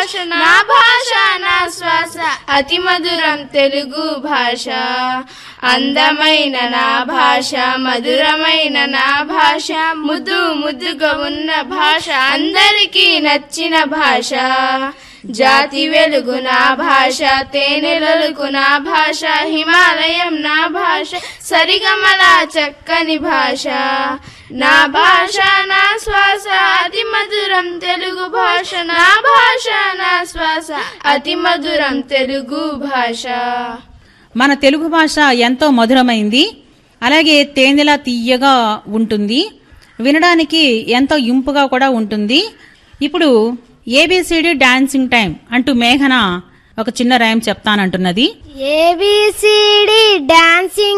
భాష నా భాష నా శ్వాస అతి మధురం తెలుగు భాష అందమైన నా భాష మధురమైన నా భాష ముద్దు ముద్దుగా ఉన్న భాష అందరికీ నచ్చిన భాష జాతి వెలుగు నా భాష తేనెలలుగు నా భాష హిమాలయం నా భాష సరిగమల చక్కని భాష నా భాష నా శ్వాస అతి మధురం తెలుగు భాష నా భాష నా శ్వాస అతి మధురం తెలుగు భాష మన తెలుగు భాష ఎంతో మధురమైంది అలాగే తేనెలా తీయగా ఉంటుంది వినడానికి ఎంతో ఇంపుగా కూడా ఉంటుంది ఇప్పుడు ఏబిసిడి డాన్సింగ్ టైం అంటూ మేఘన ఒక చిన్న రైమ్ చెప్తానంటున్నది ఏబిసిడి డాన్సింగ్